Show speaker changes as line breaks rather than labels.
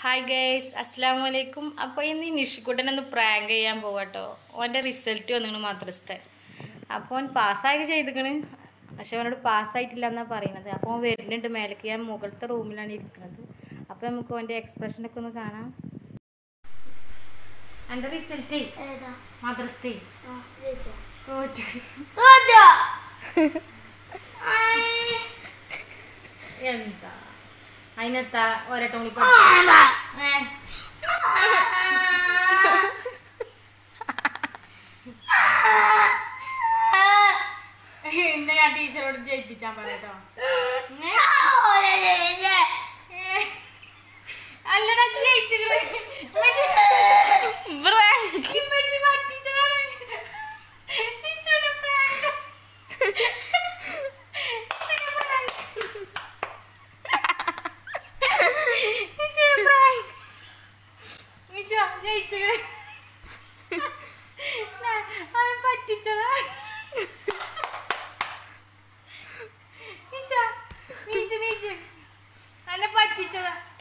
Hi guys അസ്സാം വലൈക്കും അപ്പോൾ ഇന്ന് ഈ നിഷിക്കുട്ടനെ ഒന്ന് പ്രാങ്ക് ചെയ്യാൻ പോവാട്ടോ ഓൻ്റെ റിസൾട്ട് വന്നിങ്ങനെ മദ്രസത്തെ അപ്പോൾ ഓൻ പാസ്സായി ചെയ്തിക്കണ് പക്ഷെ അവനോട് പാസ്സായിട്ടില്ല എന്നാണ് പറയുന്നത് അപ്പോൾ ഓൻ വരുന്നുണ്ട് മേലേക്ക് ഞാൻ മുകളിലത്തെ റൂമിലാണ് ഇരിക്കുന്നത് അപ്പോൾ നമുക്ക് ഓൻ്റെ എക്സ്പ്രഷനൊക്കെ ഒന്ന് കാണാം എൻ്റെ റിസൾട്ട്
ഏതാ
മദ്രസത്തെ
ആ, ജയിച്ചോ?
തോറ്റു
തോറ്റോ?
എന്താ അതിനെത്താ ഒരട്ടം കൂടി
വേണ്ട.
ഏ ഇന്ന് ഞാൻ ടീച്ചറോട് ജയിപ്പിച്ചാൻ പറയട്ടോ
ഓലെ ജയിച്ചേ.
അല്ലടാ ജയിച്ചിട്ട് പറ്റിച്ചതാ നീച്ച നീച്ച നീച്ച അന്നെ പറ്റിച്ചതാ